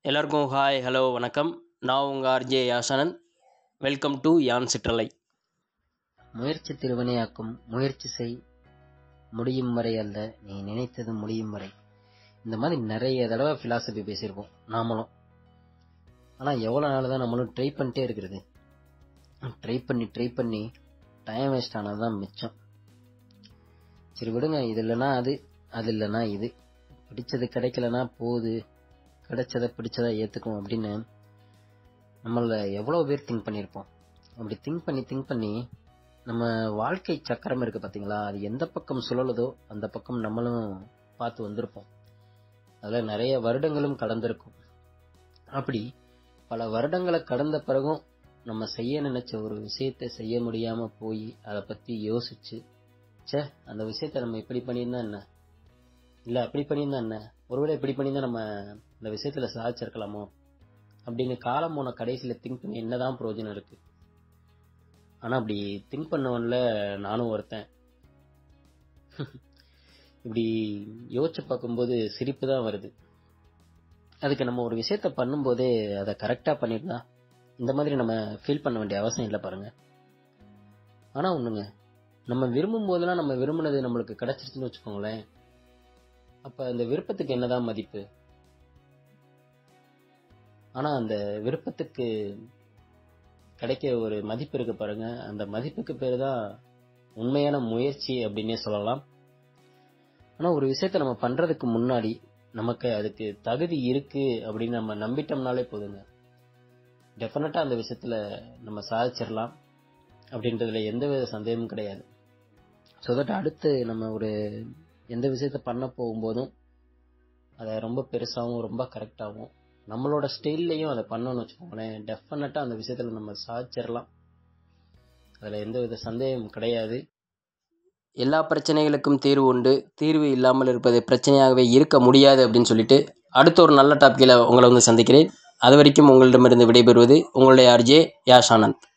எல்லாருக்கும் hi hello வணக்கம் நான் உங்கள் ஆர்ஜே யாசனன் வெல்கம் டு யான் சிற்றலை முயற்சி திருவினையாக்கும் முயற்சி செய் முடியும் வரை அல்ல நீ நினைத்தது முடியும் வரை இந்த மாதிரி நிறைய தடவை ஃபிலாசபி பேசியிருப்போம் நாமளும் ஆனால் எவ்வளோ நாள் தான் நம்மளும் ட்ரை பண்ணிட்டே இருக்கிறது ட்ரை பண்ணி ட்ரை பண்ணி டைம் வேஸ்ட் ஆனது தான் மிச்சம் சரி விடுங்க இது இல்லைன்னா அது அது இல்லைன்னா இது பிடிச்சது கிடைக்கலனா போகுது கிடைச்சதை பிடிச்சதை ஏற்றுக்கும் அப்படின்னு நம்மள எவ்வளோ பேர் திங்க் பண்ணியிருப்போம் அப்படி திங்க் பண்ணி திங்க் பண்ணி நம்ம வாழ்க்கை சக்கரம் இருக்கு பார்த்தீங்களா அது எந்த பக்கம் சுழலுதோ அந்த பக்கம் நம்மளும் பார்த்து வந்திருப்போம் அதில் நிறைய வருடங்களும் கடந்திருக்கும் அப்படி பல வருடங்களை கடந்த பிறகும் நம்ம செய்ய நினைச்ச ஒரு விஷயத்தை செய்ய முடியாம போய் அதை பத்தி யோசிச்சு ச்சே அந்த விஷயத்த நம்ம இப்படி பண்ணியிருந்தா என்ன இல்ல அப்படி பண்ணியிருந்தா என்ன ஒருவேளை இப்படி பண்ணியிருந்தா நம்ம இந்த விஷயத்துல சாதிச்சிருக்கலாமோ அப்படின்னு காலம் போன கடைசியில திங்க் பண்ணி என்னதான் பிரயோஜனம் இருக்கு ஆனா அப்படி திங்க் பண்ணவன்ல நானும் ஒருத்தன் இப்படி யோசிச்சு பார்க்கும்போது சிரிப்பு தான் வருது அதுக்கு நம்ம ஒரு விஷயத்த பண்ணும்போதே அதை கரெக்டா பண்ணிருந்தா இந்த மாதிரி நம்ம ஃபீல் பண்ண வேண்டிய அவசியம் இல்லை பாருங்க ஆனா ஒண்ணுங்க நம்ம விரும்பும் போதெல்லாம் நம்ம விரும்பினது நம்மளுக்கு கிடைச்சிருச்சுன்னு வச்சுக்கோங்களேன் அப்ப அந்த விருப்பத்துக்கு என்னதான் மதிப்பு ஆனா அந்த விருப்பத்துக்கு கிடைக்கிற ஒரு மதிப்பு இருக்கு பாருங்க அந்த மதிப்புக்கு பேரு தான் உண்மையான முயற்சி அப்படின்னே சொல்லலாம் ஆனா ஒரு விஷயத்த நம்ம பண்றதுக்கு முன்னாடி நமக்கு அதுக்கு தகுதி இருக்கு அப்படின்னு நம்ம நம்பிட்டோம்னாலே போதுங்க டெஃபினட்டா அந்த விஷயத்துல நம்ம சாதிச்சிடலாம் அப்படின்றதுல எந்தவித சந்தேகமும் கிடையாது ஸோ தட் அடுத்து நம்ம ஒரு எந்த விஷயத்த பண்ண போகும்போதும் அதை ரொம்ப பெருசாகவும் ரொம்ப கரெக்டாகவும் நம்மளோட ஸ்டைல்லையும் அதை பண்ணோம்னு வச்சுக்கோங்களேன் டெஃபினட்டாக அந்த விஷயத்தில் நம்ம சாதிச்சிடலாம் அதில் எந்த வித சந்தேகமும் கிடையாது எல்லா பிரச்சனைகளுக்கும் தீர்வு உண்டு தீர்வு இல்லாமல் இருப்பது பிரச்சனையாகவே இருக்க முடியாது அப்படின்னு சொல்லிட்டு அடுத்த ஒரு நல்ல டாப்பிக்கில் உங்களை வந்து சந்திக்கிறேன் அது வரைக்கும் உங்களிடமிருந்து விடைபெறுவது உங்களுடைய ஆர்ஜே யாஷ் ஆனந்த்